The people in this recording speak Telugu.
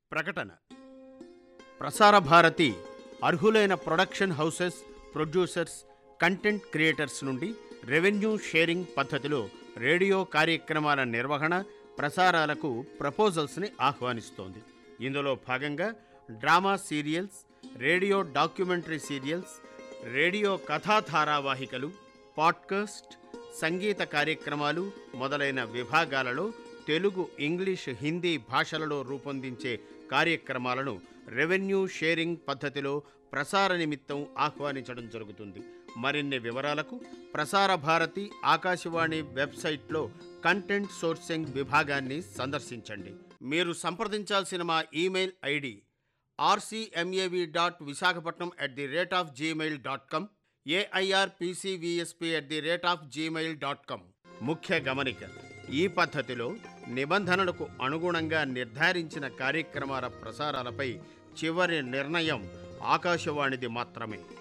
ప్రకటన ప్రసార భారతి అర్హులైన production houses producers content creators నుండి రెవెన్యూ షేరింగ్ పద్ధతిలో రేడియో కార్యక్రమాల నిర్వహణ ప్రసారాలకు ప్రపోజల్స్ని ఆహ్వానిస్తోంది ఇందులో భాగంగా drama serials radio documentary serials radio కథా ధారావాహికలు పాడ్కాస్ట్ సంగీత కార్యక్రమాలు మొదలైన విభాగాలలో తెలుగు ఇంగ్లీష్ హిందీ భాషలలో రూపొందించే కార్యక్రమాలను రెవెన్యూ షేరింగ్ పద్ధతిలో ప్రసార నిమిత్తం ఆహ్వానించడం జరుగుతుంది మరిన్ని వివరాలకు ప్రసార భారతి ఆకాశవాణి వెబ్సైట్లో కంటెంట్ సోర్సింగ్ విభాగాన్ని సందర్శించండి మీరు సంప్రదించాల్సిన మా email ID RCMAV dot Visakhapatnam at the rate of Gmail dot com AIRPCVSP at the rate of Gmail dot com ముఖ్య గమనిక ఈ పద్ధతిలో నిబంధనలకు అనుగుణంగా నిర్ధారించిన కార్యక్రమాల ప్రసారాలపై చివరి నిర్ణయం ఆకాశవాణిది మాత్రమే